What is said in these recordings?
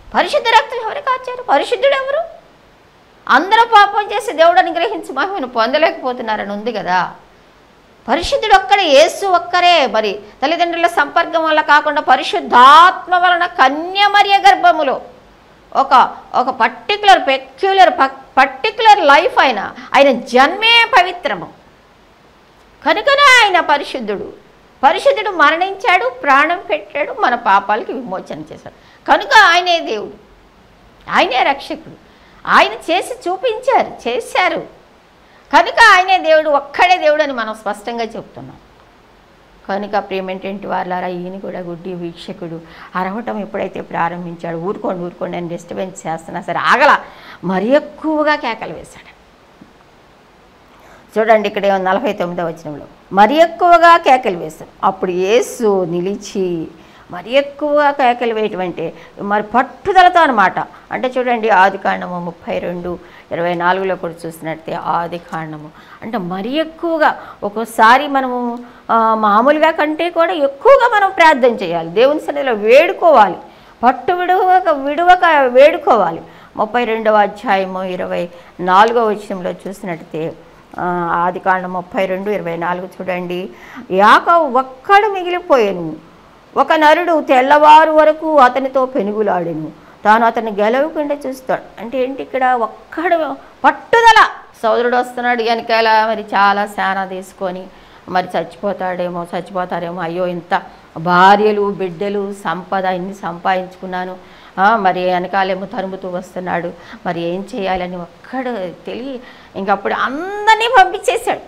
పరిశుద్ధ రక్తం ఎవరు కార్చారు పరిశుద్ధుడు ఎవరు అందరూ పాపం చేసి దేవుడు అనుగ్రహించి మహిమను పొందలేకపోతున్నారని ఉంది కదా పరిశుద్ధుడు ఒక్కడే యేసు ఒక్కరే మరి తల్లిదండ్రుల సంపర్కం వల్ల కాకుండా పరిశుద్ధాత్మ వలన కన్యమర్య గర్భములో ఒక ఒక పర్టికులర్ పెక్యులర్ పర్టికులర్ లైఫ్ ఆయన ఆయన జన్మే పవిత్రము కనుకనే ఆయన పరిశుద్ధుడు పరిశుద్ధుడు మరణించాడు ప్రాణం పెట్టాడు మన పాపాలకి విమోచన చేశాడు కనుక ఆయనే దేవుడు ఆయనే రక్షకుడు ఆయన చేసి చూపించారు చేశారు కనుక ఆయనే దేవుడు ఒక్కడే దేవుడు అని మనం స్పష్టంగా చెప్తున్నాం కనుక ప్రేమేంటంటి వాళ్ళారా ఈయన కూడా గుడ్డి వీక్షకుడు అరవటం ఎప్పుడైతే ప్రారంభించాడు ఊరుకోండి ఊరుకోండి అని డిస్టర్బెన్స్ చేస్తున్నా సరే ఆగల మరి ఎక్కువగా కేకలు వేశాడు చూడండి ఇక్కడ ఏమో నలభై తొమ్మిదో వచనంలో మరి ఎక్కువగా కేకలు వేశారు అప్పుడు యేసు నిలిచి మరి ఎక్కువగా కేకలు వేయటం అంటే మరి పట్టుదలతో అనమాట అంటే చూడండి ఆది కాండము ముప్పై రెండు ఇరవై నాలుగులో కూడా చూసినట్టే ఆది కాండము అంటే మరి ఎక్కువగా ఒక్కోసారి మనము ఆ, మామూలుగా కంటే కూడా ఎక్కువగా మనం ప్రార్థన చేయాలి దేవుని సన్నిధిలో వేడుకోవాలి పట్టు విడువక విడువక వేడుకోవాలి ముప్పై రెండవ అధ్యాయము ఇరవై నాలుగో వచనంలో చూసినట్టయితే ఆ, ఆది కాండం ముప్పై రెండు ఇరవై నాలుగు చూడండి యాకవు ఒక్కడు మిగిలిపోయాను ఒక నరుడు తెల్లవారు వరకు అతనితో పెనుగులాడెను తాను అతన్ని గెలవకుండా చూస్తాడు అంటే ఏంటి ఇక్కడ ఒక్కడు పట్టుదల సోదరుడు వస్తున్నాడు వెనకాల మరి చాలా శానా తీసుకొని మరి చచ్చిపోతాడేమో చచ్చిపోతారేమో అయ్యో ఇంత భార్యలు బిడ్డలు సంపద ఇన్ని సంపాదించుకున్నాను ఆ, మరి వెనకాలేమో తరుముతూ వస్తున్నాడు మరి ఏం చేయాలని ఒక్కడు తెలియ ఇంకప్పుడు అందరినీ పంపించేశాడు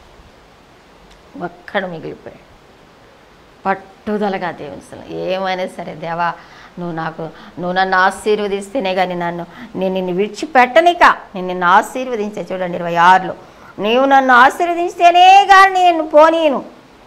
ఒక్కడు మిగిలిపోయాడు పట్టుదలగా దేవుని సన్నిధిలో ఏమైనా సరే దేవా నువ్వు నాకు నువ్వు నన్ను ఆశీర్వదిస్తేనే కానీ నన్ను నేను నిన్ను విడిచిపెట్టనిక నేను నిన్ను ఆశీర్వదించే చూడండి ఇరవై ఆరులో నీవు నన్ను ఆశీర్వదిస్తేనే కానీ నేను పోనీను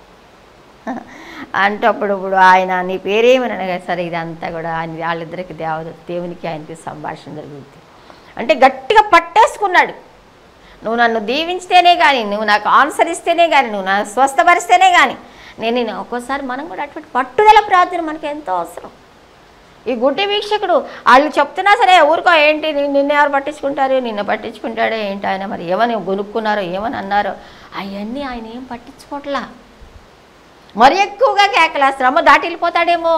అంటప్పుడు ఇప్పుడు ఆయన నీ పేరేమనగా సరే ఇదంతా కూడా ఆయన వాళ్ళిద్దరికి దేవ దేవునికి ఆయనకి సంభాషణ జరుగుతుంది అంటే గట్టిగా పట్టేసుకున్నాడు నువ్వు నన్ను దీవించితేనే కానీ నువ్వు నాకు ఆన్సర్ ఇస్తేనే కానీ నువ్వు నన్ను స్వస్థపరిస్తేనే కానీ నేను నేను ఒక్కోసారి మనం కూడా అటువంటి పట్టుదల ప్రార్థన మనకి ఎంతో అవసరం ఈ గుడ్డి వీక్షకుడు వాళ్ళు చెప్తున్నా సరే ఊరుకో ఏంటి ని- నిన్ను ఎవరు పట్టించుకుంటారు నిన్ను పట్టించుకుంటాడో ఏంటి ఆయన మరి ఏమని గొనుక్కున్నారో ఏమని అన్నారో అవన్నీ ఆయన ఏం పట్టించుకోవట్లా మరి ఎక్కువగా కేకలేస్తారు అమ్మ దాటి వెళ్ళిపోతాడేమో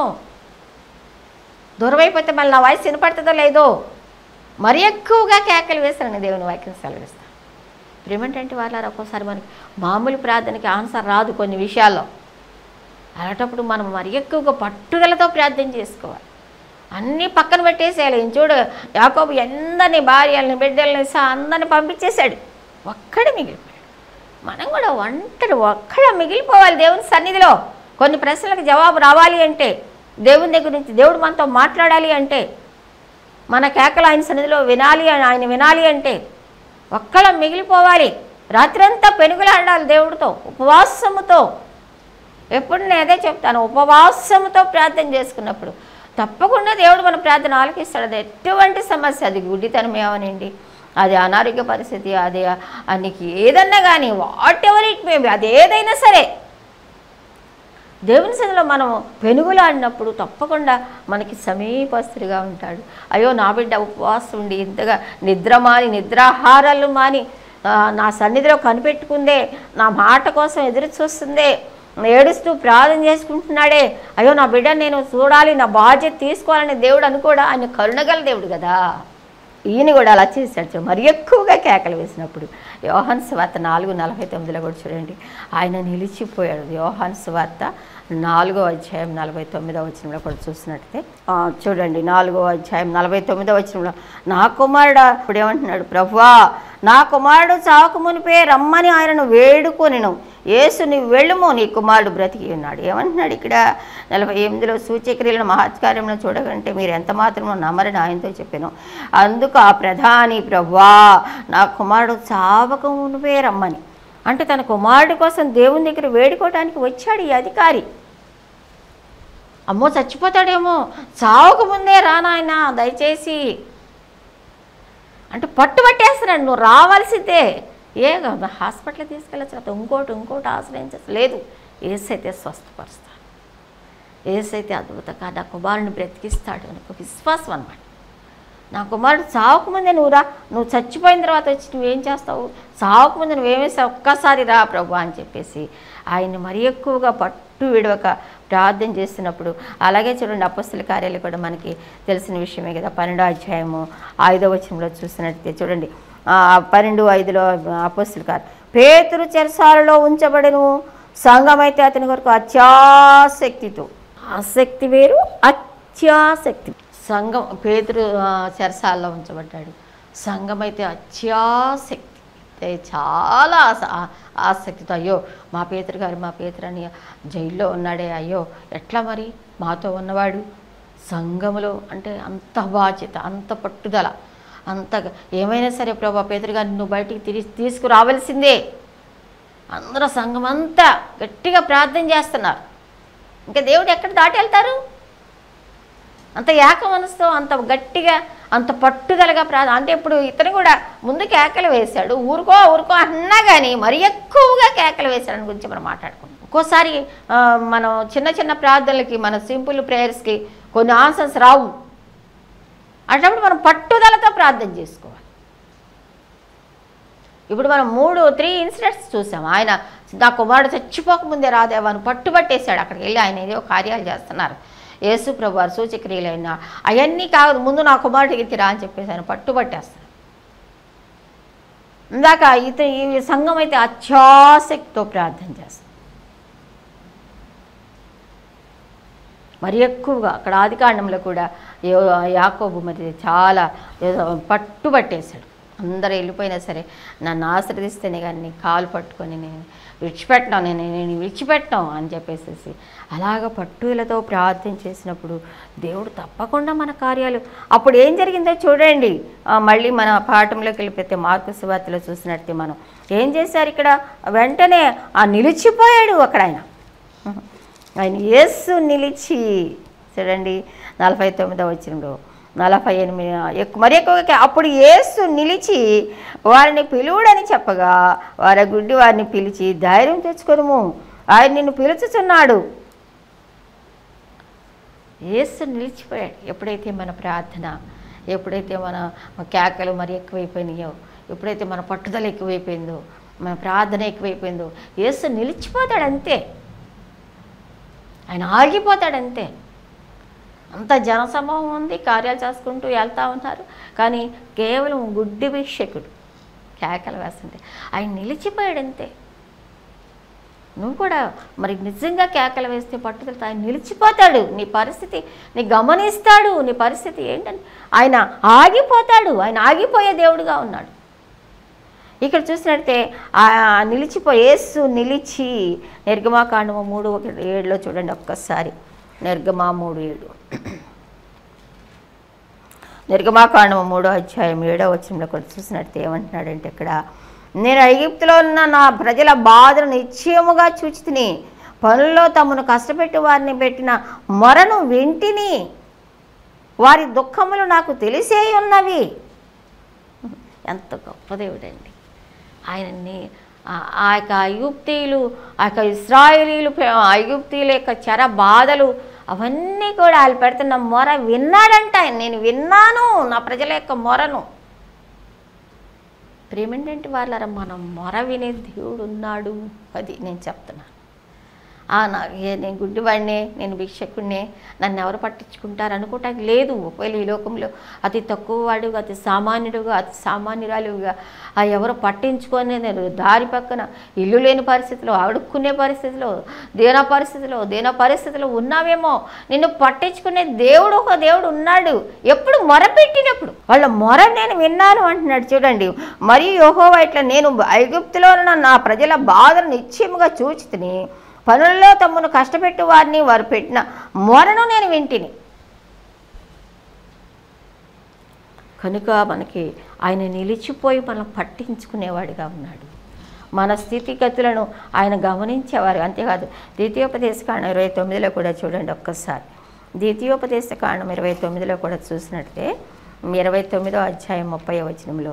దూరం అయిపోతే మళ్ళీ నా వయసు వినపడుతుందో లేదో మరి ఎక్కువగా కేకలు వేస్తారని దేవుని వాక్యం సెలవిస్తాను ప్రేమేంటంటే వాళ్ళ ఒక్కోసారి మనకి మామూలు ప్రార్థనకి ఆన్సర్ రాదు కొన్ని విషయాల్లో అలాంటప్పుడు మనం మరి ఎక్కువగా పట్టుదలతో ప్రార్థన చేసుకోవాలి అన్నీ పక్కన పెట్టేసేయాలి ఈయన చూడు యాకోబు ఎందరిని భార్యల్ని బిడ్డల్ని సహా అందరిని పంపించేశాడు ఒక్కడే మిగిలిపోయాడు మనం కూడా ఒంటరి ఒక్కడ మిగిలిపోవాలి దేవుని సన్నిధిలో కొన్ని ప్రశ్నలకు జవాబు రావాలి అంటే దేవుని దగ్గర నుంచి దేవుడు మనతో మాట్లాడాలి అంటే మన కేకలు ఆయన సన్నిధిలో వినాలి అని ఆయన వినాలి అంటే ఒక్కడ మిగిలిపోవాలి రాత్రంతా పెనుగులాడాలి దేవుడితో ఉపవాసముతో ఎప్పుడు నేను అదే చెప్తాను ఉపవాసముతో ప్రార్థన చేసుకున్నప్పుడు తప్పకుండా దేవుడు మన ప్రార్థన ఆలకిస్తాడు అది ఎటువంటి సమస్య అది గుడ్డితనం ఏమనండి అది అనారోగ్య పరిస్థితి అది ఆ నీకు ఏదన్నా కానీ వాట్ ఎవర్ ఇట్ మేబీ అది ఏదైనా సరే దేవుని సన్నిధిలో మనం పెనుగులాడినప్పుడు తప్పకుండా మనకి సమీపస్తుడిగా ఉంటాడు అయ్యో నా బిడ్డ ఉపవాసం ఉండి ఇంతగా నిద్ర మాని నిద్రాహారాలు మాని ఆ, నా సన్నిధిలో కనిపెట్టుకుందే నా మాట కోసం ఎదురు చూస్తుందే ఏడుస్తూ ప్రార్థన చేసుకుంటున్నాడే అయ్యో నా బిడ్డ నేను చూడాలి నా బాధ్యత తీసుకోవాలని దేవుడు అనుకోడా ఆయన కరుణగల దేవుడు కదా ఈయన కూడా అలా చేశాడు చూడు. మరి ఎక్కువగా కేకలు వేసినప్పుడు యోహాన్ స్వార్త నాలుగు నలభై తొమ్మిదిలో కూడా చూడండి ఆయన నిలిచిపోయాడు యోహాన్ స్వార్త నాలుగో అధ్యాయం నలభై తొమ్మిదో వచనంలో కూడా చూసినట్టయితే ఆ, చూడండి నాలుగో అధ్యాయం నలభై తొమ్మిదో వచనంలో నా కుమారుడు ఇప్పుడు ఏమంటున్నాడు ప్రభువా నా కుమారుడు చాకు మునిపే రమ్మని ఆయనను వేడుకొనిను యేసు నీ వెళ్ళుము నీ కుమారుడు బ్రతికి ఉన్నాడు ఏమంటున్నాడు ఇక్కడ నలభై ఎనిమిదిలో సూచక్రియలను మహత్కార్యంలో చూడకంటే మీరు ఎంత మాత్రమో నమ్మరని ఆయనతో చెప్పాను అందుకు ఆ ప్రధాని ప్రభువా నా కుమారుడు చావక మునిపే రమ్మని అంటే తన కుమారుడి కోసం దేవుని దగ్గర వేడుకోవడానికి వచ్చాడు ఈ అధికారి అమ్మో చచ్చిపోతాడేమో చావక ముందే రానాయన దయచేసి అంటే పట్టు పట్టేస్తున్నాడు నువ్వు రావాల్సిందే ఏ కాదు, హాస్పిటల్ తీసుకెళ్ళచ్చు లేకపోతే ఇంకోటి ఇంకోటి ఆశ్రయించచ్చు లేదు ఏసైతే స్వస్థపరుస్తాడు ఏసైతే అద్భుతంగా నా కుమారుని బ్రతికిస్తాడు అని ఒక విశ్వాసం అనమాట నా కుమారుడు సావకముందే నువ్వు రా నువ్వు చచ్చిపోయిన తర్వాత వచ్చి నువ్వేం చేస్తావు సావకముందే నువ్వేమేసావు ఒక్కసారి రా ప్రభు అని చెప్పేసి ఆయన్ని మరీ ఎక్కువగా పట్టు విడవక ప్రార్థన చేస్తున్నప్పుడు అలాగే చూడండి అపస్తుల కార్యాలు కూడా మనకి తెలిసిన విషయమే కదా పన్నెండో అధ్యాయము ఐదో వచనంలో చూసినట్టే చూడండి ఆ, పన్నెండు ఐదులో అపస్తుల కార్య పేతురు చెరసాలలో ఉంచబడను సంఘమైతే అతని కొరకు అత్యాసక్తితో ఆసక్తి వేరు అత్యాసక్తి సంఘం పేతురు ఆ, చెరసాలలో ఉంచబడ్డాడు సంఘం అయితే అత్యాసక్తి ఏ చాలా ఆస ఆ- ఆసక్తితో అయ్యో మా పేతురు గారు మా పేతురు అని జైల్లో ఉన్నాడే అయ్యో ఎట్లా మరి మాతో ఉన్నవాడు సంఘములో అంటే అంత బాధ్యత అంత పట్టుదల అంత ఏమైనా సరే ప్రభా పేతురు గారిని నువ్వు బయటికి తిరిగి తీసుకురావాల్సిందే అందరూ సంఘం అంతా గట్టిగా ప్రార్థన చేస్తున్నారు ఇంకా దేవుడు ఎక్కడ దాటి వెళ్తారు అంత ఏక మనసుతో అంత గట్టిగా అంత పట్టుదలగా ప్రా అంటే ఇప్పుడు ఇతను కూడా ముందు కేకలు వేశాడు ఊరుకో ఊరుకో అన్నా కానీ మరి ఎక్కువగా కేకలు వేశాడని గురించి మనం మాట్లాడుకుంటాం ఒక్కోసారి ఆ, మనం చిన్న చిన్న ప్రార్థనలకి మన సింపుల్ ప్రేయర్స్కి కొన్ని ఆన్సర్స్ రావు అటువంటి మనం పట్టుదలతో ప్రార్థన చేసుకోవాలి ఇప్పుడు మనం మూడు త్రీ ఇన్సిడెంట్స్ చూసాం ఆయన నా కుమారుడు చచ్చిపోకముందే రాదేవాను పట్టుబట్టేశాడు అక్కడికి వెళ్ళి ఆయన ఏదో కార్యాలు చేస్తున్నారు యేసు ప్రభు వారు సూచక్రియలైన అవన్నీ కాదు ముందు నా కుమారుడి దగ్గరికి రా అని చెప్పేసి ఆయన పట్టుబట్టేస్తారు ఇందాక ఇత ఈ సంఘం అయితే అత్యాసక్తితో ప్రార్థన చేస్తారు మరి ఎక్కువగా అక్కడ ఆదికాండంలో కూడా యో- యాకోబు మరి చాలా ఏదో పట్టుబట్టేశాడు అందరూ వెళ్ళిపోయినా సరే నన్ను ఆశ్రదిస్తేనే కానీ నీ కాలు పట్టుకొని నేను విడిచిపెట్టను నేను నేను విడిచిపెట్టను అని చెప్పేసేసి అలాగ పట్టులతో ప్రార్థన చేసినప్పుడు దేవుడు తప్పకుండా మన కార్యాలు అప్పుడు ఏం జరిగిందో చూడండి ఆ, మళ్ళీ మన పాఠంలోకి వెళ్ళిపోతే మార్కు సువార్తలో చూసినట్టే మనం ఏం చేశారు ఇక్కడ వెంటనే ఆ నిలిచిపోయాడు అక్కడ ఆయన ఆయన యేసు నిలిచి చూడండి నలభై తొమ్మిదో వచ్చినలో నలభై ఎనిమిది ఎక్కువ మరి ఎక్కువగా అప్పుడు యేసు నిలిచి వారిని పిలువుడని చెప్పగా వారి గుడ్డి వారిని పిలిచి ధైర్యం తెచ్చుకొనుము ఆయన నిన్ను పిలుచుచున్నాడు యేసు నిలిచిపోయాడు ఎప్పుడైతే మన ప్రార్థన ఎప్పుడైతే మన కేకలు మరి ఎక్కువైపోయినాయో ఎప్పుడైతే మన పట్టుదల ఎక్కువైపోయిందో మన ప్రార్థన ఎక్కువైపోయిందో యేసు నిలిచిపోతాడు అంతే ఆయన ఆగిపోతాడంతే అంత జనసమూహం ఉంది కార్యాలు చేసుకుంటూ వెళ్తా ఉన్నారు కానీ కేవలం గుడ్డి భిక్షకుడు కేకలు వేస్తుంటే ఆయన నిలిచిపోయాడంతే నువ్వు కూడా మరి నిజంగా కేకలు వేస్తే పట్టుదలతో ఆయన నిలిచిపోతాడు నీ పరిస్థితి నీ గమనిస్తాడు నీ పరిస్థితి ఏంటని ఆయన ఆగిపోతాడు ఆయన ఆగిపోయే దేవుడుగా ఉన్నాడు ఇక్కడ చూసినట్టే ఆ నిలిచిపో యేసు నిలిచి నిర్గమాకాండము మూడు ఒకటి ఏడులో చూడండి ఒక్కసారి నిర్గమా మూడు ఏడు నిర్గమాకాండము మూడో అధ్యాయం ఏడో వచనంలో కూడా చూసినట్టు ఏమంటున్నాడంటే ఇక్కడ నేను ఐగిప్తులో ఉన్న నా ప్రజల బాధను నిశ్చయముగా చూచితిని పనుల్లో తమను కష్టపెట్టి వారిని పెట్టిన మొరను వింటిని వారి దుఃఖములు నాకు తెలిసే ఉన్నవి ఎంత గొప్ప దేవుడండి ఆయనని ఆ- ఆ యొక్క ఐగుప్తీయులు ఆ యొక్క ఇస్రాయేలీలు పే- ఐగుప్తీయుల యొక్క చెర బాధలు అవన్నీ కూడా వాళ్ళు పెడుతున్న మొర విన్నాడంట ఆయన నేను విన్నాను నా ప్రజల యొక్క మొరను ప్రేమేంటంటే వాళ్ళ మనం మొర వినే దేవుడు ఉన్నాడు అది నేను చెప్తున్నాను ఆ, నా ఏ- నేను గుడ్డివాడినే నేను భిక్షకుడినే నన్ను ఎవరు పట్టించుకుంటారు అనుకోవటానికి లేదు ఒకవేళ ఈ లోకంలో అతి తక్కువ వాడుగా అతి సామాన్యుడుగా అతి సామాన్యురాలుగా ఆ ఎవరు పట్టించుకొని దారి పక్కన ఇల్లు లేని పరిస్థితిలో అడుక్కునే పరిస్థితిలో దేన పరిస్థితిలో దేన పరిస్థితిలో ఉన్నావేమో నిన్ను పట్టించుకునే దేవుడు ఒక దేవుడు ఉన్నాడు ఎప్పుడు మొరపెట్టినప్పుడు వాళ్ళ మొర నేను విన్నాను అంటున్నాడు చూడండి మరియు యెహోవా ఇట్లా నేను ఐగుప్తులో ఉన్న నా ప్రజల బాధను నిశ్చయముగా చూచితిని పనుల్లో తమను కష్టపెట్టు వారిని వారు పెట్టిన మొరను నేను వింటిని కనుక మనకి ఆయన నిలిచిపోయి మనం పట్టించుకునేవాడిగా ఉన్నాడు మన స్థితిగతులను ఆయన గమనించేవారు అంతేకాదు ద్వితీయోపదేశ కాండం ఇరవై తొమ్మిదిలో కూడా చూడండి ఒక్కసారి ద్వితీయోపదేశ కాండం ఇరవై తొమ్మిదిలో కూడా చూసినట్టే ఇరవై తొమ్మిదో అధ్యాయం ముప్పై వచనంలో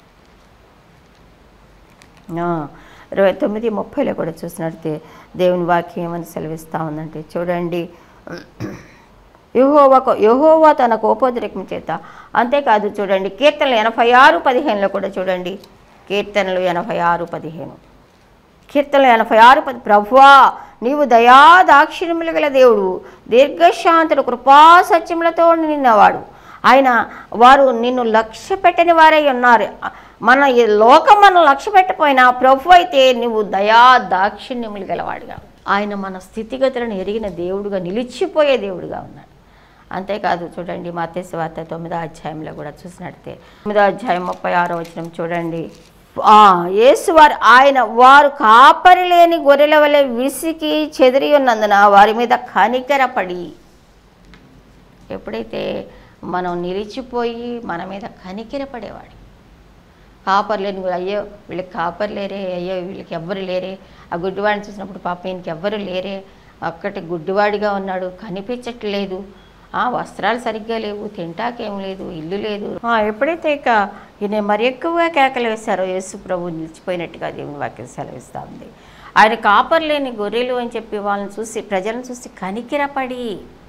ఆ, ఇరవై తొమ్మిది ముప్పైలో కూడా చూసినట్టే దేవుని వాక్యం ఏమని సెలవిస్తూ ఉందంటే చూడండి యహోవా యహోవా తన కోపోద్రేకం చేత అంతేకాదు చూడండి కీర్తనలు ఎనభై ఆరు పదిహేనులో కూడా చూడండి కీర్తనలు ఎనభై ఆరు పదిహేను కీర్తనలు ఎనభై ఆరు పది ప్రభువా నీవు దయా దాక్షిణ్యములు గల దేవుడు దీర్ఘశాంతుడు కృపా సత్యములతో నిన్నవాడు ఆయన వారు నిన్ను లక్ష్య పెట్టని వారై ఉన్నారు మన ఈ లోకం మనం లక్ష్య పెట్టపోయినా ప్రభు అయితే నువ్వు దయా దాక్షిణ్యములు గలవాడుగా ఆయన మన స్థితిగతులను ఎరిగిన దేవుడుగా నిలిచిపోయే దేవుడుగా ఉన్నాడు అంతేకాదు చూడండి మత్స్య వార్త తొమ్మిదో అధ్యాయంలో కూడా చూసినట్టే తొమ్మిదో అధ్యాయం ముప్పై ఆరో వచనం చూడండి ఆ, యేసు వారు ఆయన వారు కాపరి లేని గొర్రెల వలె విసికి చెదిరి ఉన్నందున వారి మీద కనికరపడి ఎప్పుడైతే మనం నిలిచిపోయి మన మీద కనికరపడేవాడు కాపర్ లేని కూడా, అయ్యో వీళ్ళకి కాపర్ లేరే అయ్యో వీళ్ళకి ఎవ్వరు లేరే ఆ గుడ్డివాడిని చూసినప్పుడు పాప ఈయనకి ఎవ్వరు లేరే అక్కటి గుడ్డివాడిగా ఉన్నాడు కనిపించట్లేదు ఆ వస్త్రాలు సరిగ్గా లేవు తింటాకేం లేదు ఇల్లు లేదు ఆ, ఎప్పుడైతే ఇక ఈయన మరి ఎక్కువగా కేకలు వేశారో యేసు ప్రభు నిలిచిపోయినట్టుగా దేవుని వాక్యం సెలవిస్తూ ఉంది ఆయన కాపర్ లేని గొర్రెలు అని చెప్పి వాళ్ళని చూసి ప్రజలను చూసి కనికిరపడి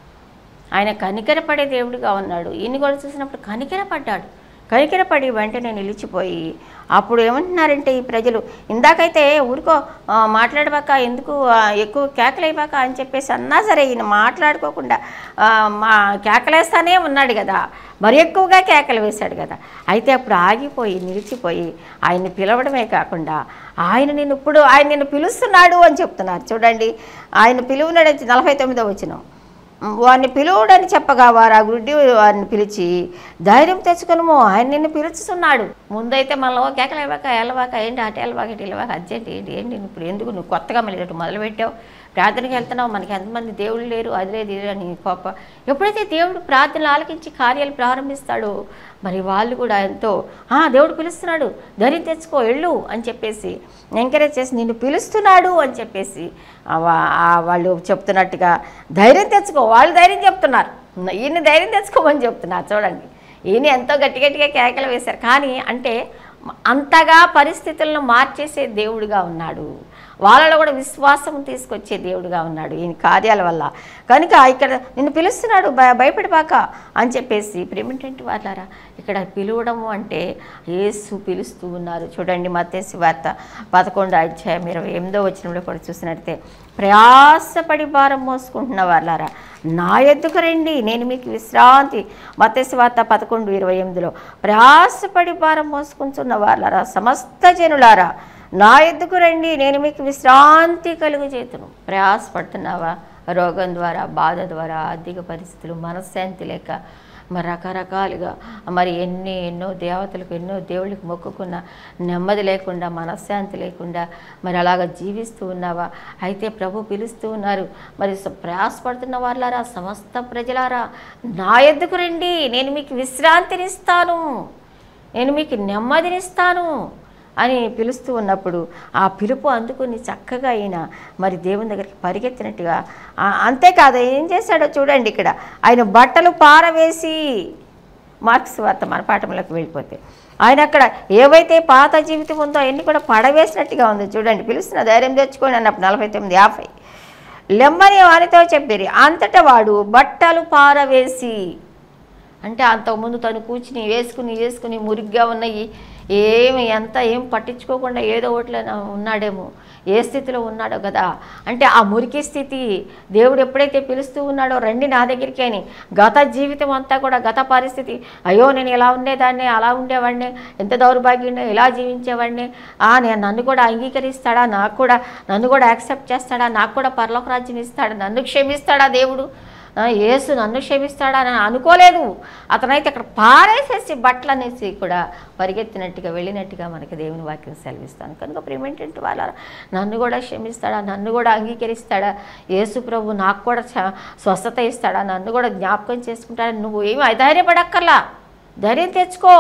ఆయన కనికరపడే దేవుడిగా ఉన్నాడు ఈయన కూడా చూసినప్పుడు కనికరపడ్డాడు కనికరపడి వెంటనే నిలిచిపోయి అప్పుడు ఏమంటున్నారంటే ఈ ప్రజలు ఇందాకైతే ఊరికో ఆ, మాట్లాడబాక ఎందుకు ఆ, ఎక్కువ కేకలేపాక అని చెప్పేసి అన్నా సరే ఈయన మాట్లాడుకోకుండా ఆ, మా కేకలేస్తానే ఉన్నాడు కదా మరి ఎక్కువగా కేకలు వేశాడు కదా అయితే అప్పుడు ఆగిపోయి నిలిచిపోయి ఆయన్ని పిలవడమే కాకుండా ఆయన నిన్ను ఇప్పుడు ఆయన నిన్ను పిలుస్తున్నాడు అని చెప్తున్నారు చూడండి ఆయన పిలువునాడు నలభై తొమ్మిదో వచ్చినాం వారిని పిలువుడని చెప్పగా వారు ఆ గుడ్డి వారిని పిలిచి ధైర్యం తెచ్చుకునము ఆయన నిన్ను పిలుచుతున్నాడు ముందైతే మళ్ళీ కేకలు ఇవ్వక వెళ్ళవాక ఏంటి అటు వెళ్ళవాక ఇటు వెళ్ళవాక అర్జెంట్ ఏంటి ఏంటి నువ్వు ఇప్పుడు ఎందుకు నువ్వు కొత్తగా మళ్ళీ ఇటు మొదలు పెట్టావు ప్రార్థనకి వెళ్తున్నావు మనకి ఎంతమంది దేవుళ్ళు లేరు అది లేదు ఇది లేదు అని కోప ఎప్పుడైతే దేవుడు ప్రార్థనలు ఆలకించి కార్యాలు ప్రారంభిస్తాడో మరి వాళ్ళు కూడా ఎంతో "ఆ, దేవుడు పిలుస్తున్నాడు ధైర్యం తెచ్చుకో వెళ్ళు అని చెప్పేసి ఎంకరేజ్ చేసి నిన్ను పిలుస్తున్నాడు అని చెప్పేసి ఆ వా- ఆ వాళ్ళు చెప్తున్నట్టుగా ధైర్యం తెచ్చుకో వాళ్ళు ధైర్యం చెప్తున్నారు ఈయన ధైర్యం తెచ్చుకోమని చెప్తున్నారు చూడండి ఈయన ఎంతో గట్టి గట్టిగా కేకలు వేశారు కానీ అంటే అంతగా పరిస్థితులను మార్చేసే దేవుడిగా ఉన్నాడు వాళ్ళలో కూడా విశ్వాసం తీసుకొచ్చే దేవుడిగా ఉన్నాడు ఈయన కార్యాల వల్ల కనుక ఇక్కడ నిన్ను పిలుస్తున్నాడు భయ భయపడిపాక అని చెప్పేసి ప్రేమిటంటి వాళ్ళారా ఇక్కడ పిలవడము అంటే యేసు పిలుస్తూ ఉన్నారు చూడండి మత్తేసి వార్త పదకొండు అధ్యాయం ఇరవై ఎనిమిదో వచ్చినప్పుడు కూడా చూసినట్టే ప్రయాసపడి భారం మోసుకుంటున్న వాళ్ళారా నా ఎద్దుకు రండి నేను మీకు విశ్రాంతి మత్తేసి వార్త పదకొండు ఇరవై ఎనిమిదిలో ప్రయాసపడి భారం మోసుకుంటున్న వాళ్ళారా సమస్త జనులారా నా ఎద్దుకు రండి నేను మీకు విశ్రాంతి కలుగు చేతును ప్రయాసపడుతున్నావా రోగం ద్వారా బాధ ద్వారా ఆర్థిక పరిస్థితులు మనశ్శాంతి లేక మరి రకరకాలుగా మరి ఎన్ని ఎన్నో దేవతలకు ఎన్నో దేవుళ్ళకి మొక్కుకున్న నెమ్మది లేకుండా మనశ్శాంతి లేకుండా మరి అలాగ జీవిస్తూ ఉన్నావా అయితే ప్రభు పిలుస్తూ ఉన్నారు మరి స- ప్రయాసపడుతున్న వాళ్ళారా సమస్త ప్రజలారా నా ఎద్దుకు రండి నేను మీకు విశ్రాంతినిస్తాను నేను మీకు నెమ్మదినిస్తాను అని పిలుస్తూ ఉన్నప్పుడు ఆ పిలుపు అందుకుని చక్కగా ఆయన మరి దేవుని దగ్గరికి పరిగెత్తినట్టుగా ఆ, అంతేకాదు ఏం చేశాడో చూడండి ఇక్కడ ఆయన బట్టలు పారవేసి మార్క్స్ వార్త మన పాఠంలోకి వెళ్ళిపోతే ఆయన అక్కడ ఏవైతే పాత జీవితం ఉందో అవన్నీ కూడా పడవేసినట్టుగా ఉంది చూడండి పిలుస్తున్న ధైర్యం తెచ్చుకోండి అన్నప్పుడు నలభై తొమ్మిది యాభై లెమ్మని వారితో చెప్పిరి అంతటా వాడు బట్టలు పారవేసి అంటే అంతకుముందు తను కూర్చుని వేసుకుని వేసుకుని మురిగ్గా ఉన్నాయి ఏమి ఎంత ఏం పట్టించుకోకుండా ఏదో ఒకటిలో ఉన్నాడేమో ఏ స్థితిలో ఉన్నాడో కదా అంటే ఆ మురికి స్థితి దేవుడు ఎప్పుడైతే పిలుస్తూ ఉన్నాడో రండి నా దగ్గరికి అని గత జీవితం అంతా కూడా గత పరిస్థితి అయ్యో నేను ఇలా ఉండేదాన్ని అలా ఉండేవాడిని ఎంత దౌర్భాగ్యుడిని ఇలా జీవించేవాడిని ఆ నేను నన్ను కూడా అంగీకరిస్తాడా నాకు కూడా నన్ను కూడా యాక్సెప్ట్ చేస్తాడా నాకు కూడా పరలోక రాజ్యం ఇస్తాడా నన్ను క్షమిస్తాడా దేవుడు ఆ, యేసు నన్ను క్షమిస్తాడని అనుకోలేదు అతనైతే అక్కడ పారేసేసి బట్టలు అనేసి కూడా పరిగెత్తినట్టుగా వెళ్ళినట్టుగా మనకి దేవుని వాక్యం సెలవిస్తాను కనుక ప్రేమేంటంటే వాళ్ళ నన్ను కూడా క్షమిస్తాడా నన్ను కూడా అంగీకరిస్తాడా యేసు ప్రభు నాకు కూడా చ- స్వస్థత ఇస్తాడా నన్ను కూడా జ్ఞాపకం చేసుకుంటాడా నువ్వు ఏమి అధైర్యపడక్కర్లా ధైర్యం తెచ్చుకో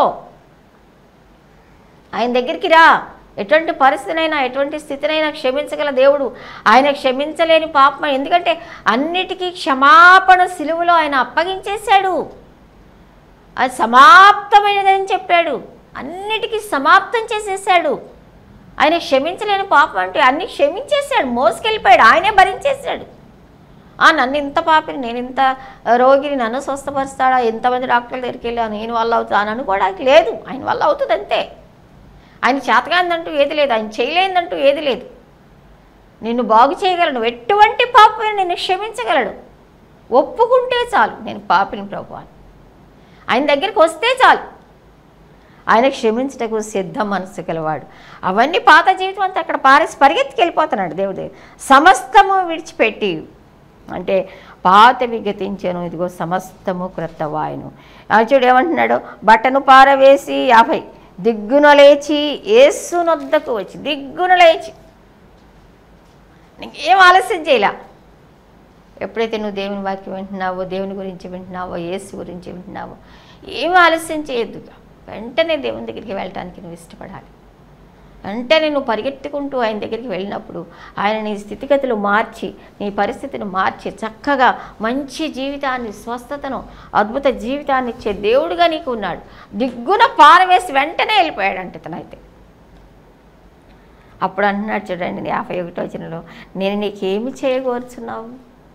ఆయన దగ్గరికి రా ఎటువంటి పరిస్థితినైనా ఎటువంటి స్థితినైనా క్షమించగల దేవుడు ఆయన క్షమించలేని పాపం ఎందుకంటే అన్నిటికీ క్షమాపణ సిలువలో ఆయన అప్పగించేశాడు అది సమాప్తమైనదని చెప్పాడు అన్నిటికీ సమాప్తం చేసేసాడు ఆయన క్షమించలేని పాపం అంటే అన్ని క్షమించేశాడు మోసుకెళ్ళిపోయాడు ఆయనే భరించేశాడు ఆ నన్ను ఇంత పాపిని నేను ఇంత రోగిని నన్ను స్వస్థపరుస్తాడా ఎంతమంది డాక్టర్ల దగ్గరికి వెళ్ళా నేను వల్ల అవుతుంది అని అనుకోవడానికి లేదు ఆయన వల్ల అవుతుంది అంతే ఆయన చేతగాందంటూ ఏది లేదు ఆయన చేయలేదంటూ ఏది లేదు నిన్ను బాగు చేయగలను ఎటువంటి పాపని నిన్ను క్షమించగలడు ఒప్పుకుంటే చాలు నేను పాపిని ప్రభు అని ఆయన దగ్గరికి వస్తే చాలు ఆయన క్షమించటకు సిద్ధ మనసు గలవాడు అవన్నీ పాత జీవితం అంతా అక్కడ పారేసి పరిగెత్తికి వెళ్ళిపోతున్నాడు దేవుడి దగ్గర. సమస్తము విడిచిపెట్టి అంటే పాతవి గతించాను ఇదిగో సమస్తము క్రొత్త వాయును ఆ చూడు ఏమంటున్నాడు బట్టను పారవేసి యాభై దిగ్గున లేచి ఏసునొద్దకు వచ్చి దిగ్గున లేచి నీకేం ఆలస్యం చేయలే ఎప్పుడైతే నువ్వు దేవుని వాక్యం వింటున్నావో దేవుని గురించి వింటున్నావో యేసు గురించి వింటున్నావో ఏం ఆలస్యం చేయొద్దు వెంటనే దేవుని దగ్గరికి వెళ్ళటానికి నువ్వు ఇష్టపడాలి వెంటనే నువ్వు పరిగెత్తుకుంటూ ఆయన దగ్గరికి వెళ్ళినప్పుడు ఆయన నీ స్థితిగతులు మార్చి నీ పరిస్థితిని మార్చి చక్కగా మంచి జీవితాన్ని స్వస్థతను అద్భుత జీవితాన్ని ఇచ్చే దేవుడుగా నీకు ఉన్నాడు దిగ్గున పారవేసి వెంటనే వెళ్ళిపోయాడంట ఇతనైతే అప్పుడు అంటున్నాడు చూడండి యాభై ఒకటో వచనంలో నేను నీకేమి చేయగోరుచున్నావు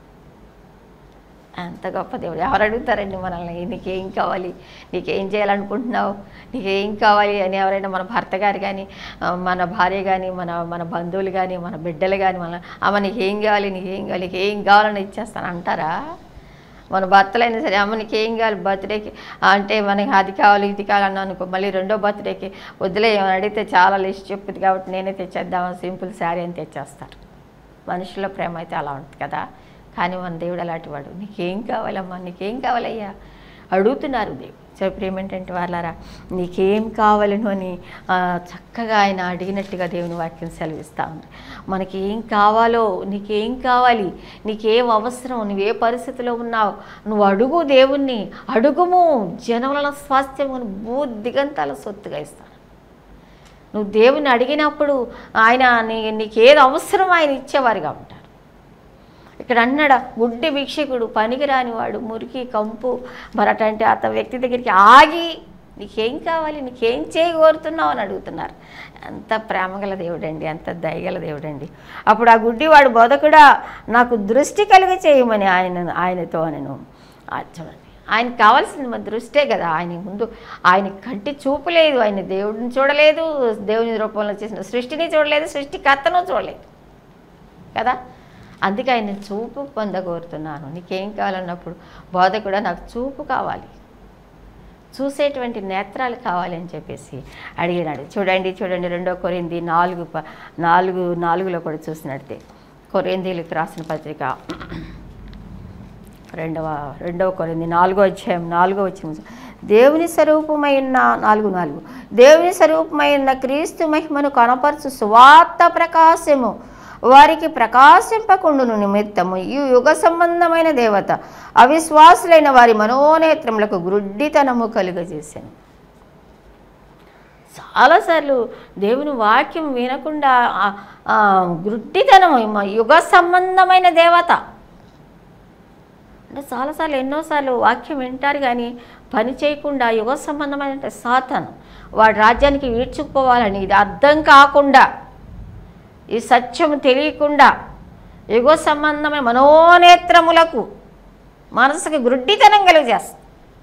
అంత గొప్ప దేవుడు ఎవరు అడుగుతారండి మనల్ని నీకేం కావాలి నీకేం చేయాలనుకుంటున్నావు నీకేం కావాలి అని ఎవరైనా మన భర్త గారు కానీ ఆ, మన భార్య కానీ మన మన బంధువులు కానీ మన బిడ్డలు కానీ మన అమ్మ నీకేం కావాలి నీకేం కావాలి నీకేం కావాలని ఇచ్చేస్తాను అంటారా మన భర్తలైనా సరే అమ్మ నీకేం కావాలి బర్త్డేకి అంటే మనకి అది కావాలి ఇది కావాలని అనుకో మళ్ళీ రెండో బర్త్డేకి వదిలే ఏమని అడిగితే చాలా లిస్ట్ చెప్పుద్ది కాబట్టి నేనే తెచ్చేద్దామని సింపుల్ శారీ అని తెచ్చేస్తారు మనుషుల ప్రేమ అయితే అలా ఉంటుంది కదా కానీ మన దేవుడు అలాంటి వాడు నీకేం కావాలమ్మా నీకేం కావాలయ్యా అడుగుతున్నారు దేవుడు చెప్పడం ఏంటంటే వాళ్ళారా నీకేం కావాలను అని ఆ, చక్కగా ఆయన అడిగినట్టుగా దేవుని వాక్యం సెలవిస్తూ ఉంది మనకి ఏం కావాలో నీకేం కావాలి నీకేం అవసరం నువ్వు ఏ పరిస్థితిలో ఉన్నావు నువ్వు అడుగు దేవుణ్ణి అడుగుము జనముల స్వాస్థ్యమును భూ దిగంతాల సొత్తుగా ఇస్తాను నువ్వు దేవుని అడిగినప్పుడు ఆయన నీ నీకేది అవసరం ఆయన ఇచ్చేవారుగా ఉంటారు ఇక్కడ అన్నాడు గుడ్డి భిక్షకుడు పనికిరాని వాడు మురికి కంపు మరి అటువంటి అత వ్యక్తి దగ్గరికి ఆగి నీకేం కావాలి నీకేం చేయగోరుతున్నావు అని అడుగుతున్నారు ఎంత ప్రేమగల దేవుడండి ఎంత దయగల దేవుడండి అప్పుడు ఆ గుడ్డివాడు బోధకుడా నాకు దృష్టి కలిగ చేయమని ఆయన ఆయనతో నేను ఆ చూడండి ఆయనకు కావాల్సింది మన దృష్టే కదా ఆయన ముందు ఆయన కంటి చూపు లేదు ఆయన దేవుడిని చూడలేదు దేవుని రూపంలో చేసిన సృష్టిని చూడలేదు సృష్టికర్తను చూడలేదు కదా అందుకే ఆయన చూపు పొందగోరుతున్నాను నీకేం కావాలన్నప్పుడు బోధ కూడా నాకు చూపు కావాలి చూసేటువంటి నేత్రాలు కావాలి అని చెప్పేసి అడిగినాడు చూడండి చూడండి రెండో కొరింది నాలుగు ప నాలుగు నాలుగులో కూడా చూసినట్టే కొరిందీలకు రాసిన పత్రిక రెండవ రెండవ కొరింది నాలుగో అధ్యాయం నాలుగో వచ్చిన దేవుని స్వరూపమైన నాలుగు నాలుగు దేవుని స్వరూపమైన క్రీస్తు మహిమను కనపరచు సువార్త ప్రకాశము వారికి ప్రకాశింపకుండును నిమిత్తము ఈ యుగ సంబంధమైన దేవత అవిశ్వాసులైన వారి మనోనేత్రములకు గ్రుడ్డితనము కలుగజేశాను చాలాసార్లు దేవుని వాక్యం వినకుండా ఆ- ఆ గ్రుడ్డితనం మా యుగ సంబంధమైన దేవత అంటే చాలాసార్లు ఎన్నోసార్లు వాక్యం వింటారు కానీ పని చేయకుండా యుగ సంబంధమైన అంటే సాతను వాడి రాజ్యానికి వీడ్చుకుపోవాలని ఇది అర్థం కాకుండా ఈ సత్యము తెలియకుండా యుగ సంబంధమైన మనోనేత్రములకు మనసుకి గ్రుడ్డితనం కలుగజేస్తుంది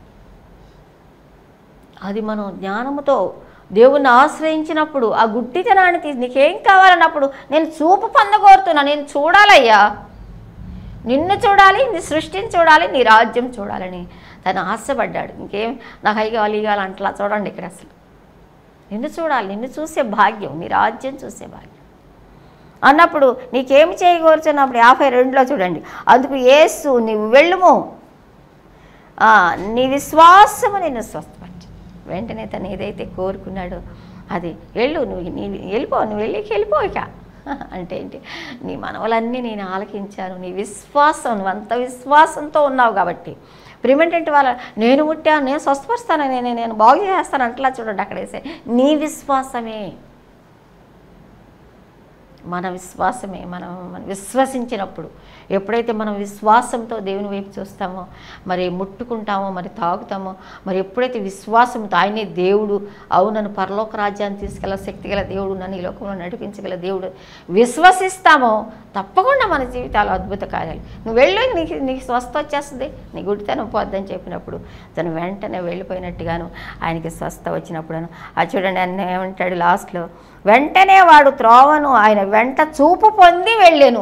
అది మనం జ్ఞానముతో దేవుణ్ణి ఆశ్రయించినప్పుడు ఆ గుడ్డితనాన్ని తీసి నీకేం కావాలన్నప్పుడు నేను చూపు పొందగోరుతున్నా నేను చూడాలయ్యా నిన్ను చూడాలి నీ సృష్టిని చూడాలి నీ రాజ్యం చూడాలని తను ఆశపడ్డాడు ఇంకేం నాకు అవి కావాలి ఇవి కావాలి అంటలా చూడండి ఇక్కడ అసలు నిన్ను చూడాలి నిన్ను చూసే భాగ్యం నీ రాజ్యం చూసే భాగ్యం అన్నప్పుడు నీకేమి చేయకూర్చున్నప్పుడు యాభై రెండులో చూడండి అందుకు ఏసు నీవు వెళ్ళుము ఆ, నీ విశ్వాసము నిన్ను స్వస్థపరచు వెంటనే తను ఏదైతే కోరుకున్నాడో అది వెళ్ళు నువ్వు నీ వెళ్ళిపో నువ్వు వెళ్ళి వెళ్ళిపో ఇక అంటే ఏంటి నీ మనవలన్నీ నేను ఆలకించాను నీ విశ్వాసం నువ్వు అంత విశ్వాసంతో ఉన్నావు కాబట్టి ప్రిమెంటెంట్ వాళ్ళ నేను ముట్టాను నేను స్వస్థపరుస్తాను నేను నేను బాగు చేస్తాను అంటలా చూడండి అక్కడ వేసే నీ విశ్వాసమే మన విశ్వాసమే మనం మనం విశ్వసించినప్పుడు ఎప్పుడైతే మనం విశ్వాసంతో దేవుని వైపు చూస్తామో మరి ముట్టుకుంటామో మరి తాగుతామో మరి ఎప్పుడైతే విశ్వాసంతో ఆయనే దేవుడు అవునను పరలోక రాజ్యాన్ని తీసుకెళ్ళ శక్తి గల దేవుడు నన్ను ఈ లోకంలో నడిపించగల దేవుడు విశ్వసిస్తామో తప్పకుండా మన జీవితాలు అద్భుత కార్యాలు నువ్వు వెళ్ళు నీకు నీకు స్వస్థ వచ్చేస్తుంది నీ గుడితనం పోద్దని చెప్పినప్పుడు తను వెంటనే వెళ్ళిపోయినట్టుగాను ఆయనకి స్వస్థ వచ్చినప్పుడు అది చూడండి అన్న ఏమంటాడు లాస్ట్లో వెంటనే వాడు త్రోవను ఆయన వెంట చూపు పొంది వెళ్ళాను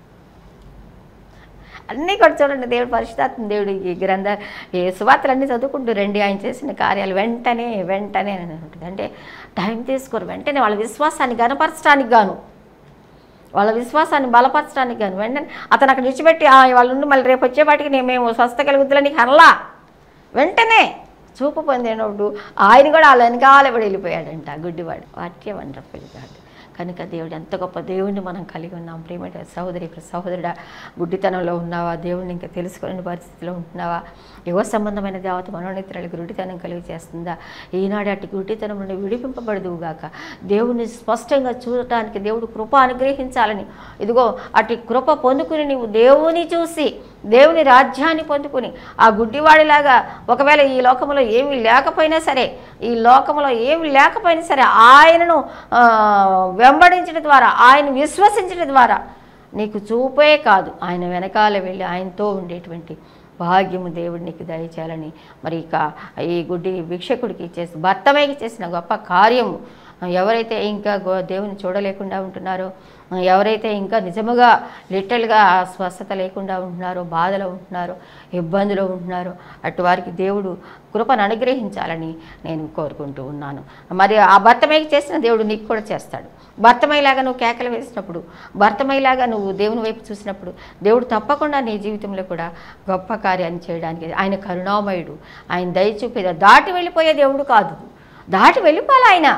అన్నీ కూడా చూడండి దేవుడు పరిశుధాత్మ దేవుడు ఈ గ్రంథ ఈ సువార్తలన్నీ చదువుకుంటూ రండి ఆయన చేసిన కార్యాలు వెంటనే వెంటనే అని ఉంటుంది అంటే టైం తీసుకోరు వెంటనే వాళ్ళ విశ్వాసాన్ని గనపరచడానికి గాను వాళ్ళ విశ్వాసాన్ని బలపరచడానికి గాను వెంటనే అతను అక్కడ విడిచిపెట్టి "ఆ, వాళ్ళ నుండి మళ్ళీ రేపు వచ్చేపాటికి నేను మేము స్వస్థ కలుగుద్దులని నీకు అనలా వెంటనే చూపు పొందినప్పుడు ఆయన కూడా వాళ్ళ వెనకాల పడి వెళ్ళిపోయాడంట గుడ్డివాడు వాట్య వండర్ఫుల్ కాదు కనుక దేవుడు ఎంత గొప్ప దేవుడిని మనం కలిగి ఉన్నాం ప్రేమట సహోదరి సహోదరుడా గుడ్డితనంలో ఉన్నావా దేవుడిని ఇంకా తెలుసుకునే పరిస్థితిలో ఉంటున్నావా యువ సంబంధమైన దేవత మనోనిత్రాలకు గుడ్డితనం కలిగి చేస్తుందా ఈనాడు అటు గుడ్డితనం నుండి విడిపింపబడదువుగాక దేవుని స్పష్టంగా చూడటానికి దేవుడు కృప అనుగ్రహించాలని ఇదిగో అటు కృప పొందుకుని నీవు దేవుని చూసి దేవుని రాజ్యాన్ని పొందుకుని ఆ గుడ్డివాడిలాగా ఒకవేళ ఈ లోకంలో ఏమీ లేకపోయినా సరే ఈ లోకంలో ఏమి లేకపోయినా సరే ఆయనను ఆ, వెంబడించడం ద్వారా ఆయన విశ్వసించడం ద్వారా నీకు చూపే కాదు ఆయన వెనకాల వెళ్ళి ఆయనతో ఉండేటువంటి భాగ్యము దేవుడు నీకు దయచేయాలని మరి ఇక ఈ గుడ్డి భిక్షకుడికి చేసి భర్తమేకి చేసిన గొప్ప కార్యము ఎవరైతే ఇంకా గో- దేవుని చూడలేకుండా ఉంటున్నారో ఎవరైతే ఇంకా నిజముగా లిటరల్గా స్వస్థత లేకుండా ఉంటున్నారో బాధలో ఉంటున్నారో ఇబ్బందిలో ఉంటున్నారో అటు వారికి దేవుడు కృపను అనుగ్రహించాలని నేను కోరుకుంటూ ఉన్నాను మరి ఆ భర్తమేకి చేసిన దేవుడు నీకు కూడా చేస్తాడు భర్తమయ్యలాగా నువ్వు కేకలు వేసినప్పుడు భర్తమయ్యలాగా నువ్వు దేవుని వైపు చూసినప్పుడు దేవుడు తప్పకుండా నీ జీవితంలో కూడా గొప్ప కార్యాన్ని చేయడానికి ఆయన కరుణామయుడు ఆయన దయ చూపేది దాటి వెళ్ళిపోయే దేవుడు కాదు దాటి వెళ్ళిపోవాలి ఆయన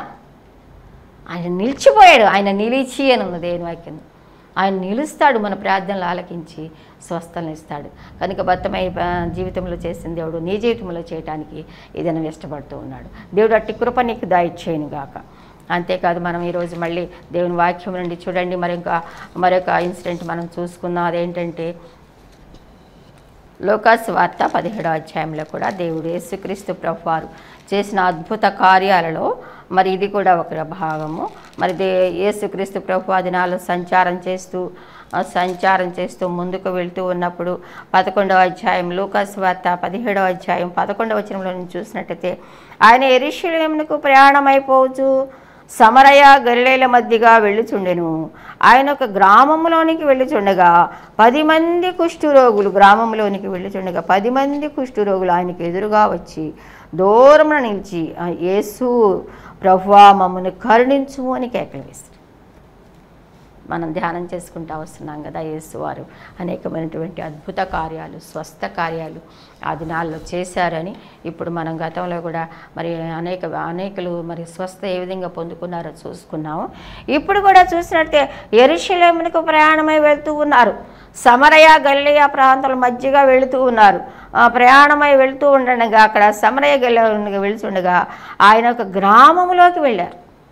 ఆయన నిలిచిపోయాడు ఆయన నిలిచి అని ఉన్న దేవుని వాక్యం ఆయన నిలుస్తాడు మన ప్రార్థనలు ఆలకించి స్వస్థలను ఇస్తాడు కనుక బద్దమై ఆ, జీవితంలో చేసిన దేవుడు నీ జీవితంలో చేయటానికి ఏదైనా ఇష్టపడుతూ ఉన్నాడు దేవుడు అట్టి కృప నీకు దాయిచ్చేయను గాక అంతేకాదు మనం ఈరోజు మళ్ళీ దేవుని వాక్యం నుండి చూడండి మరొక మరొక ఇన్సిడెంట్ మనం చూసుకుందాం అదేంటంటే లోకాసు వార్త పదిహేడో అధ్యాయంలో కూడా దేవుడు యేసుక్రీస్తు ప్రభువారు చేసిన అద్భుత కార్యాలలో మరి ఇది కూడా ఒక భాగము మరి దే యేసుక్రీస్తు ప్రభు ఆ దినాల్లో సంచారం చేస్తూ ఆ, సంచారం చేస్తూ ముందుకు వెళ్తూ ఉన్నప్పుడు పదకొండవ అధ్యాయం లూకాసు వార్త పదిహేడవ అధ్యాయం పదకొండవ వచనంలో నుంచి చూసినట్టయితే ఆయన ఎరిశిలేమునకు ప్రయాణమైపోవచ్చు సమరయ గలిలేల మధ్యగా వెళ్ళుచుండెను ఆయన ఒక గ్రామంలోనికి వెళ్ళుచుండగా పది మంది కుష్ఠురోగులు గ్రామంలోనికి వెళ్ళుచుండగా పది మంది కుష్ఠురోగులు ఆయనకు ఎదురుగా వచ్చి దూరమున నిలిచి "ఆ, యేసు ప్రభువా మమ్మల్ని కరుణించు అని కేకలు వేస్తారు మనం ధ్యానం చేసుకుంటూ వస్తున్నాం కదా యేసువారు అనేకమైనటువంటి అద్భుత కార్యాలు స్వస్థ కార్యాలు ఆ దినాల్లో చేశారని ఇప్పుడు మనం గతంలో కూడా మరి అనేక అనేకులు మరి స్వస్థ ఏ విధంగా పొందుకున్నారో చూసుకున్నాము ఇప్పుడు కూడా చూసినట్టే ఎరుషలేమునకు ప్రయాణమై వెళ్తూ ఉన్నారు సమరయ గల్లియా ప్రాంతాల మధ్యగా వెళుతూ ఉన్నారు ఆ ప్రయాణమై వెళుతూ ఉండగా అక్కడ సమరయ గల్లి వెళుతుండగా ఆయన ఒక గ్రామంలోకి వెళ్ళారు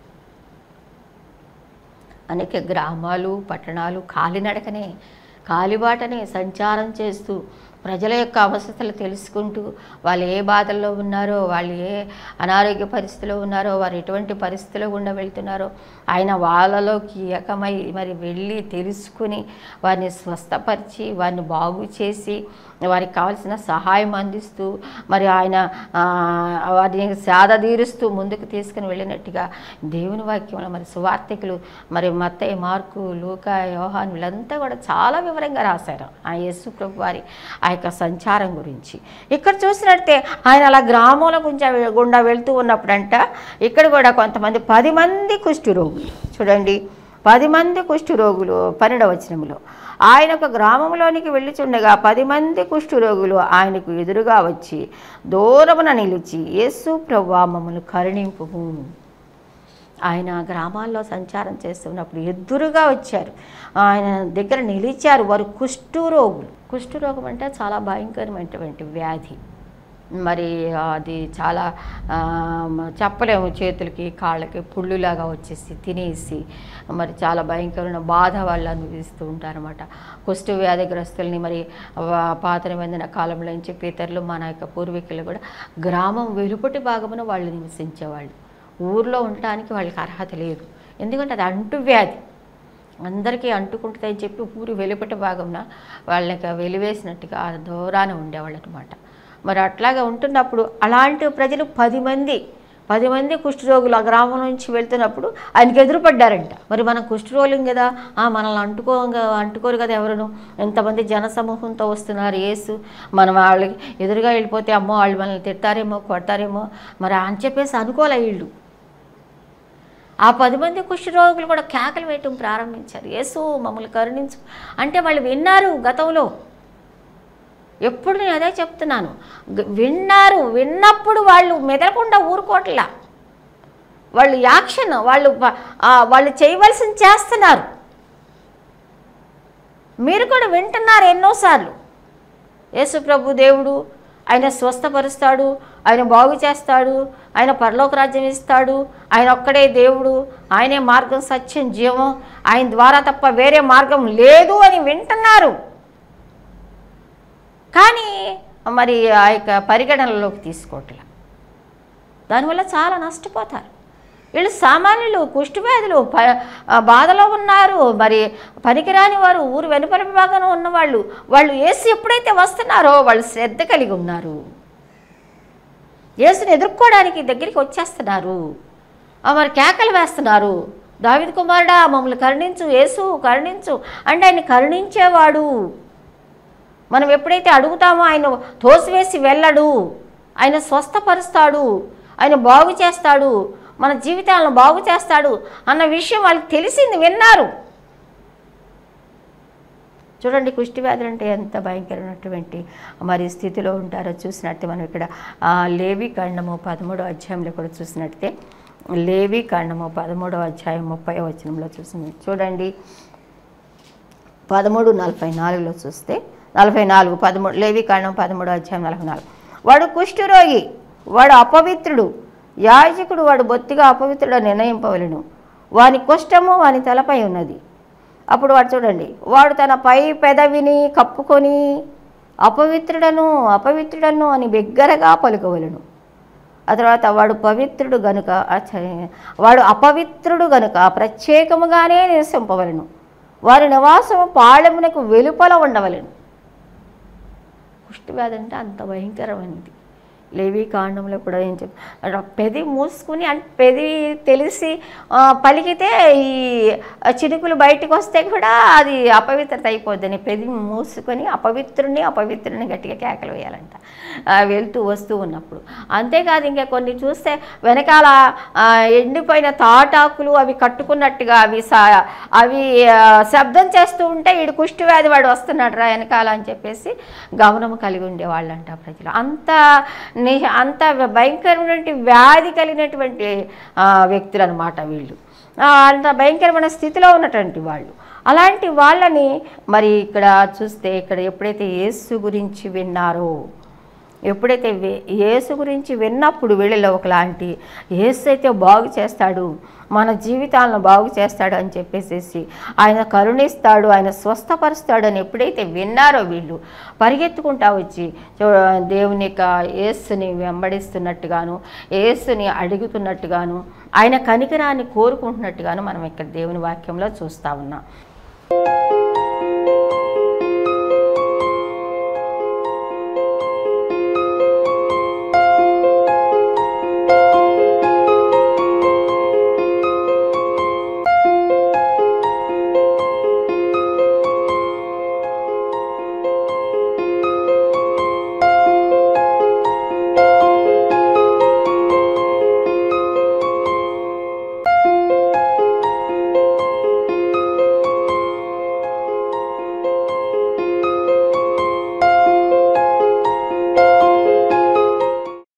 అనేక గ్రామాలు పట్టణాలు కాలినడకనే కాలిబాటనే సంచారం చేస్తూ ప్రజల యొక్క అవస్థలు తెలుసుకుంటూ వాళ్ళు ఏ బాధల్లో ఉన్నారో వాళ్ళు ఏ అనారోగ్య పరిస్థితిలో ఉన్నారో వారు ఎటువంటి పరిస్థితిలో గుండా వెళ్తున్నారో ఆయన వాళ్ళలోకి ఏకమై మరి వెళ్ళి తెలుసుకుని వారిని స్వస్థపరిచి వారిని బాగు చేసి వారికి కావాల్సిన సహాయం అందిస్తూ మరి ఆయన ఆ, వారిని సాధ తీరుస్తూ ముందుకు తీసుకుని వెళ్ళినట్టుగా దేవుని వాక్యంలో మరి సువార్థికులు మరి మత్తయ్య మార్కు లూకా యోహాన్ వీళ్ళంతా కూడా చాలా వివరంగా రాశారు ఆ యేసు ప్రభు వారి ఆ యొక్క సంచారం గురించి ఇక్కడ చూసినట్టే ఆయన అలా గ్రామంలో కొంచెం గుండా వెళ్తూ ఉన్నప్పుడంట ఇక్కడ కూడా కొంతమంది పది మంది కుష్ఠరోగులు చూడండి పది మంది కుష్ఠరోగులు పన్నెండవ వచనంలో ఆయన ఒక గ్రామంలోనికి వెళ్ళిచుండగా పది మంది కుష్ఠరోగులు ఆయనకు ఎదురుగా వచ్చి దూరమున నిలిచి యేసు ప్రభువా మమ్మల్ని కరుణింపుము ఆయన గ్రామాల్లో సంచారం చేస్తున్నప్పుడు ఎదురుగా వచ్చారు ఆయన దగ్గర నిలిచారు వారు కుష్ఠరోగులు కుష్ఠరోగం అంటే చాలా భయంకరమైనటువంటి వ్యాధి మరి అది చాలా ఆ, మ- చెప్పలేము చేతులకి కాళ్ళకి పుళ్ళులాగా వచ్చేసి తినేసి మరి చాలా భయంకరమైన బాధ వాళ్ళు అనుభవిస్తూ ఉంటారన్నమాట కుష్టు వ్యాధిగ్రస్తుల్ని మరి వా- పాత నిబంధన కాలంలో నుంచి పితరులు మన యొక్క పూర్వీకులు కూడా గ్రామం వెలుపటి భాగమున వాళ్ళు నివసించేవాళ్ళు ఊర్లో ఉండటానికి వాళ్ళకి అర్హత లేదు ఎందుకంటే అది అంటువ్యాధి అందరికీ అంటుకుంటుందని చెప్పి ఊరి వెలుపటి భాగంన వాళ్ళకి వెలివేసినట్టుగా ఆ దూరాన ఉండేవాళ్ళు అనమాట మరి అట్లాగా ఉంటున్నప్పుడు అలాంటి ప్రజలు పది మంది పది మంది కుష్ఠరోగులు ఆ గ్రామం నుంచి వెళ్తున్నప్పుడు ఆయనకి ఎదురుపడ్డారంట మరి మనం కుష్ఠరోగులం కదా ఆ, మనల్ని అంటుకో అంటుకోరు కదా ఎవరును ఎంతమంది జనసమూహంతో వస్తున్నారు యేసు మనం వాళ్ళకి ఎదురుగా వెళ్ళిపోతే అమ్మో వాళ్ళు మనల్ని తిడతారేమో కొడతారేమో మరి అని చెప్పేసి అనుకోలే వీళ్ళు ఆ పది మంది కుష్ఠరోగులు కూడా కేకలు వేయటం ప్రారంభించారు యేసు మమ్మల్ని కరుణించు అంటే వాళ్ళు విన్నారు గతంలో ఎప్పుడు నేను అదే చెప్తున్నాను గ- విన్నారు విన్నప్పుడు వాళ్ళు మెదలకుండా ఊరుకోవట్లా వాళ్ళు యాక్షన్ వాళ్ళు ప- ఆ, వాళ్ళు చేయవలసింది చేస్తున్నారు మీరు కూడా వింటున్నారు ఎన్నోసార్లు యేసు ప్రభు దేవుడు ఆయన స్వస్థపరుస్తాడు ఆయన బాగు చేస్తాడు ఆయన పరలోక రాజ్యం ఇస్తాడు ఆయన ఒక్కడే దేవుడు ఆయనే మార్గం సత్యం జీవం ఆయన ద్వారా తప్ప వేరే మార్గం లేదు అని వింటున్నారు కానీ మరి ఆ యొక్క పరిగణనలోకి తీసుకోవట్లే దానివల్ల చాలా నష్టపోతారు వీళ్ళు సామాన్యులు కుష్ఠవ్యాధులు ప ఆ, బాధలో ఉన్నారు మరి పనికిరాని వారు ఊరు వెనుపల విభాగంలో ఉన్నవాళ్ళు వాళ్ళు ఏసు ఎప్పుడైతే వస్తున్నారో వాళ్ళు శ్రద్ధ కలిగి ఉన్నారు యేసుని ఎదుర్కోవడానికి దగ్గరికి వచ్చేస్తున్నారు ఆ, మరి కేకలు వేస్తున్నారు దావిది కుమారుడా మమ్మల్ని కరుణించు యేసు కరుణించు అంటే ఆయన కరుణించేవాడు మనం ఎప్పుడైతే అడుగుతామో ఆయన తోసివేసి వెళ్ళడు ఆయన స్వస్థపరుస్తాడు ఆయన బాగు చేస్తాడు మన జీవితాలను బాగు చేస్తాడు అన్న విషయం వాళ్ళకి తెలిసింది విన్నారు చూడండి కుష్టి వ్యాధులు అంటే ఎంత భయంకరమైనటువంటి మరి స్థితిలో ఉంటారో చూసినట్టే మనం ఇక్కడ ఆ, లేవి కాండము పదమూడో అధ్యాయంలో కూడా చూసినట్టే లేవి కాండము పదమూడో అధ్యాయం ముప్పై వచనంలో చూసి చూడండి పదమూడు నలభై నాలుగులో చూస్తే నలభై నాలుగు పదమూడు లేవి కాండం పదమూడు అధ్యాయం నలభై నాలుగు వాడు కుష్ఠరోగి వాడు అపవిత్రుడు యాజకుడు వాడు బొత్తిగా అపవిత్రుడు నిర్ణయింపవలను వాని కుష్టము వాని తలపై ఉన్నది అప్పుడు వాడు చూడండి వాడు తన పై పెదవిని కప్పుకొని అపవిత్రుడను అపవిత్రుడను అని బిగ్గరగా పలుకవలను ఆ తర్వాత వాడు పవిత్రుడు గనుక ఆ, ఛ, వాడు అపవిత్రుడు గనుక ప్రత్యేకముగానే నివసింపవలను వారి నివాసము పాళెమునకు వెలుపల ఉండవలను కుష్ఠవ్యాధి అంటే అంత భయంకరమైనది లేవి కాండంలో కూడా ఏం చెప్ అంటే పెది మూసుకుని అంటే పెది తెలిసి ఆ, పలికితే ఈ చినుకులు బయటకు వస్తే కూడా అది అపవిత్రత అయిపోద్దని పెది మూసుకొని అపవిత్రుని అపవిత్రుని గట్టిగా కేకలు వేయాలంట ఆ, వెళ్తూ వస్తూ ఉన్నప్పుడు అంతేకాదు ఇంకా కొన్ని చూస్తే వెనకాల ఆ, ఎండిపోయిన తాటాకులు అవి కట్టుకున్నట్టుగా అవి సా అవి ఆ, శబ్దం చేస్తూ ఉంటే ఈడు కుష్టి వ్యాధి వాడు వస్తున్నాడు రా వెనకాల అని చెప్పేసి గమనం కలిగి ఉండేవాళ్ళంట ప్రజలు అంత ని అంత భయంకరమైనటువంటి వ్యాధి కలిగినటువంటి ఆ, వ్యక్తులు అనమాట వీళ్ళు ఆ, అంత భయంకరమైన స్థితిలో ఉన్నటువంటి వాళ్ళు అలాంటి వాళ్ళని మరి ఇక్కడ చూస్తే ఇక్కడ ఎప్పుడైతే యేసు గురించి విన్నారో ఎప్పుడైతే వే- యేసు గురించి విన్నప్పుడు వీళ్ళలో ఒకలాంటి యేసు అయితే బాగు చేస్తాడు మన జీవితాలను బాగు చేస్తాడు అని చెప్పేసేసి ఆయన కరుణిస్తాడు ఆయన స్వస్థపరుస్తాడు అని ఎప్పుడైతే విన్నారో వీళ్ళు పరిగెత్తుకుంటా వచ్చి చూ- దేవుని యొక్క యేసుని వెంబడిస్తున్నట్టుగాను యేసుని అడుగుతున్నట్టుగాను ఆయన కనికరాన్ని కోరుకుంటున్నట్టుగాను మనం ఇక్కడ దేవుని వాక్యంలో చూస్తూ ఉన్నాం